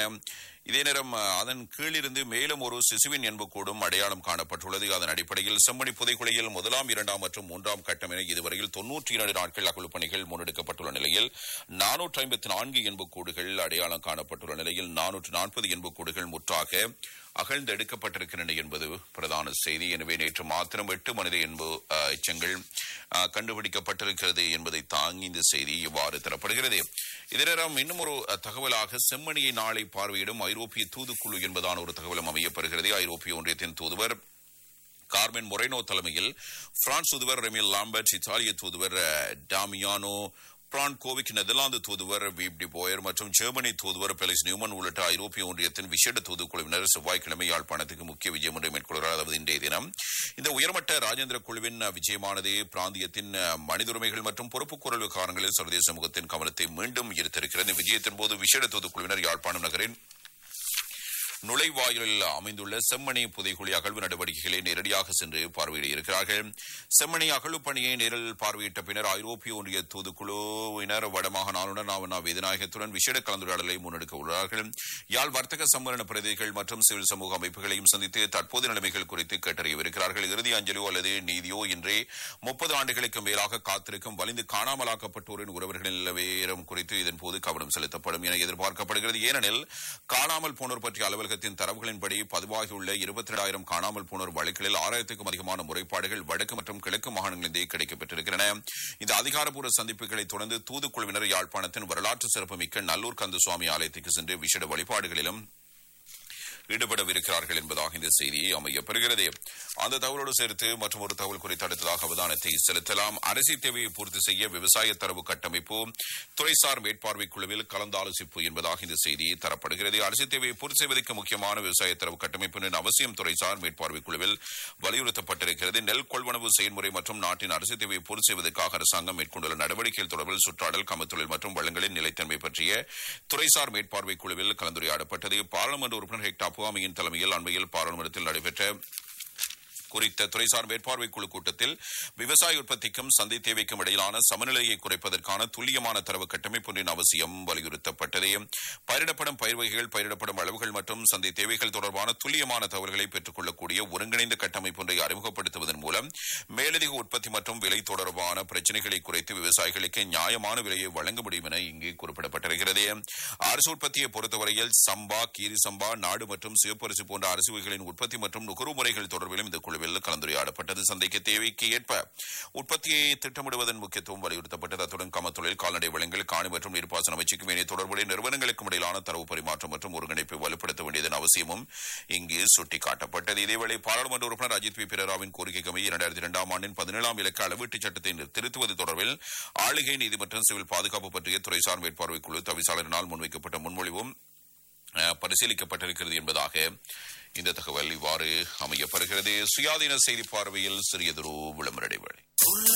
இதே நேரம் அஹ், அதன் கீழிருந்து மேலும் ஒரு சிசுவின் எண்புக்கூடும் அடையாளம் காணப்பட்டுள்ளது அதன் அடிப்படையில் செம்மணி புதைக்குழியில் முதலாம் இரண்டாம் மற்றும் மூன்றாம் கட்டம் என இதுவரையில் தொன்னூற்றி இரண்டு நாட்கள் அகழ்வு பணிகள் முன்னெடுக்கப்பட்டுள்ள நிலையில் நானூற்றி ஐம்பத்தி நான்கு எண்புக்கூடுகள் அடையாளம் காணப்பட்டுள்ள நிலையில் நானூற்று நாற்பது எண்புக்கூடுகள் முற்றாக அகழ்ந்து எடுக்கப்பட்டிருக்கின்றன என்பது பிரதான செய்தி எனவே நேற்று மாத்திரம் எட்டு மனித என்பு அஹ், எச்சங்கள் அஹ், கண்டுபிடிக்கப்பட்டிருக்கிறது என்பதை தாங்கி இந்த செய்தி இவ்வாறு தரப்படுகிறது இதரம் இன்னும் ஒரு அஹ், தகவலாக செம்மணியை நாளை பார்வையிடும் ஐரோப்பிய தூதுக்குழு என்பதான ஒரு தகவலும் அமையப்படுகிறது ஐரோப்பிய ஒன்றியத்தின் தூதுவர் கார்மென் மொரேனோ தலைமையில் பிரான்ஸ் தூதுவர் ரெமில் லாம்பர்ட் இத்தாலிய தூதுவர் அஹ், டாமியானோ பிரான் கோவிக் நெதர்லாந்து தூதுவர் வீப் டி போயர் மற்றும் ஜெர்மனி தூதுவர் பெலிஸ் நியூமன் உள்ளிட்ட ஐரோப்பிய ஒன்றியத்தின் விசேட தூதுக்குழுவினர் செவ்வாய்க்கிழமை யாழ்ப்பாணத்துக்கு முக்கிய விஜயம் ஒன்றை மேற்கொள்கிறார் அதாவது இன்றைய தினம் இந்த உயர்மட்ட ராஜேந்திர குழுவின் அஹ், விஜயமானது பிராந்தியத்தின் அஹ், மனித உரிமைகள் மற்றும் பொறுப்புக்குரல் விவகாரங்களில் சர்வதேச சமூகத்தின் கவனத்தை மீண்டும் ஈர்த்திருக்கிறது இந்த விஜயத்தின் போது விசேட தூதுக்குழுவினர் யாழ்ப்பாணம் நகரின் நுழைவாயிலில் அமைந்துள்ள செம்மணி புதைகுழி அகழ்வு நடவடிக்கைகளை நேரடியாக சென்று பார்வையிட இருக்கிறார்கள் செம்மணி அகழ்வு பணியை நேரில் பார்வையிட்ட பின்னர் ஐரோப்பிய ஒன்றிய தூதுக்குழுவினர் வடமாகாண ஆளுநர் நாவனா வேதநாயகத்துடன் விசேட கலந்துரையாடலை முன்னெடுக்க உள்ளார்கள் யாழ் வர்த்தக சம்மேளன பிரதிகள் மற்றும் சிவில் சமூக அமைப்புகளையும் சந்தித்து தற்போது நிலைமைகள் குறித்து கேட்டறியவிருக்கிறார்கள் இறுதி அஞ்சலியோ அல்லது நீதியோ இன்றே முப்பது ஆண்டுகளுக்கு மேலாக காத்திருக்கும் வலிந்து காணாமலாக்கப்பட்டோரின் உறவர்களின் நிலவேரம் குறித்து இதன்போது கவனம் செலுத்தப்படும் என எதிர்பார்க்கப்படுகிறது ஏனெனில் காணாமல் போனோர் பற்றிய அலுவலகத்தின் தரவுகளின்படி பதிவாகியுள்ள இருபத்தி இரண்டாயிரம் காணாமல் போனோர் வழக்குகளில் ஆயிரத்துக்கும் அதிகமான முறைப்பாடுகள் வடக்கு மற்றும் கிழக்கு மாகாணங்களிலே கிடைக்கப்பெற்றிருக்கின்றன இந்த அதிகாரப்பூர்வ சந்திப்புகளை தொடர்ந்து தூதுக்குழுவினர் யாழ்ப்பாணத்தின் வரலாற்று சிறப்புமிக்க நல்லூர் கந்தசுவாமி ஆலயத்துக்கு சென்று விசேட வழிபாடுகளிலும் ஈடுபடவிருக்கிறார்கள் என்பதாக இந்த செய்தி அமையப்பெறுகிறது அந்த தகவலோடு சேர்த்து மற்றும் ஒரு தகவல் குறித்து அடுத்ததாக அவதானத்தை செலுத்தலாம் அரிசி தேவையை பூர்த்தி செய்ய விவசாய தரவு கட்டமைப்பு துறைசார் மேற்பார்வை குழுவில் கலந்தாலோசிப்பு என்பதாக இந்த செய்தி தரப்படுகிறது அரிசி தேவையை பூர்த்தி செய்வதற்கு முக்கியமான விவசாய தரவு கட்டமைப்பின் அவசியம் துறைசார் மேற்பார்வை குழுவில் வலியுறுத்தப்பட்டிருக்கிறது நெல் கொள்வனவு செயல்முறை மற்றும் நாட்டின் அரிசி தேவையை பூர்த்தி செய்வதற்காக அரசாங்கம் மேற்கொண்டுள்ள நடவடிக்கைகள் தொடர்பில் சுற்றாடல் கமத்தொழில் மற்றும் வளங்களின் நிலைத்தன்மை பற்றிய துறைசார் மேற்பார்வை குழுவில் கலந்துரையாடப்பட்டது பாராளுமன்ற உறுப்பினர் ஹெக்டா புவாமியின் தலைமையில் அண்மையில் பாராளுமன்றத்தில் நடைபெற்ற குறித்த துறைசார் மேற்பார்வை குழு கூட்டத்தில் விவசாய உற்பத்திக்கும் சந்தை தேவைக்கும் இடையிலான சமநிலையை குறைப்பதற்கான துல்லியமான தரவு கட்டமைப்பொன்றின் அவசியம் வலியுறுத்தப்பட்டது பயிரிடப்படும் பயிர் வகைகள் பயிரிடப்படும் அளவுகள் மற்றும் சந்தை தேவைகள் தொடர்பான துல்லியமான தகவல்களை பெற்றுக் கொள்ளக்கூடிய ஒருங்கிணைந்த கட்டமைப்பொன்றை அறிமுகப்படுத்துவதன் மூலம் மேலதிக உற்பத்தி மற்றும் விலை தொடர்பான பிரச்சினைகளை குறைத்து விவசாயிகளுக்கு நியாயமான விலையை வழங்க முடியும் என இங்கு குறிப்பிடப்பட்டிருக்கிறது அரிசி உற்பத்தியை பொறுத்தவரையில் சம்பா கீரி சம்பா நாடு மற்றும் சிவப்பரிசி போன்ற அரிசி வகைகளின் உற்பத்தி மற்றும் நுகர்வு முறைகள் தொடர்பிலும் இந்த குழுவில் கலந்துரையாடப்பட்டது சந்தைக்கு தேவைக்கு ஏற்ப உற்பத்தியை திட்டமிடுவதன் முக்கியத்துவம் வலியுறுத்தப்பட்டது அத்துடன் கமத்தொழில் கால்நடை வளங்கள் காணி மற்றும் நீர்ப்பாசன அமைச்சுக்கும் இணைய தொடர்புடைய நிறுவனங்களுக்கும் இடையிலான தரவு பரிமாற்றம் மற்றும் ஒருங்கிணைப்பை வலுப்படுத்த வேண்டியதன் அவசியமும் இங்கு சுட்டிக்காட்டப்பட்டது இதேவேளை பாராளுமன்ற உறுப்பினர் அஜித் பி பிரராவின் கோரிக்கைக்கு இரண்டாயிரத்தி இரண்டாம் ஆண்டின் பதினேழாம் இலக்க அளவீட்டுச் சட்டத்தை திருத்துவது தொடர்பில் ஆளுகை நீதிமன்றம் சிவில் பாதுகாப்பு பற்றிய துறைசார் மேற்பார்வை குழு தவிசாளரினால் முன்வைக்கப்பட்ட முன்மொழிவும் அஹ், பரிசீலிக்கப்பட்டிருக்கிறது என்பதாக இந்த தகவல் இவ்வாறு அமையப்படுகிறது சுயாதீன செய்தி பார்வையில் சிறியதொரு விளம்பர இடைவேளை உள்ள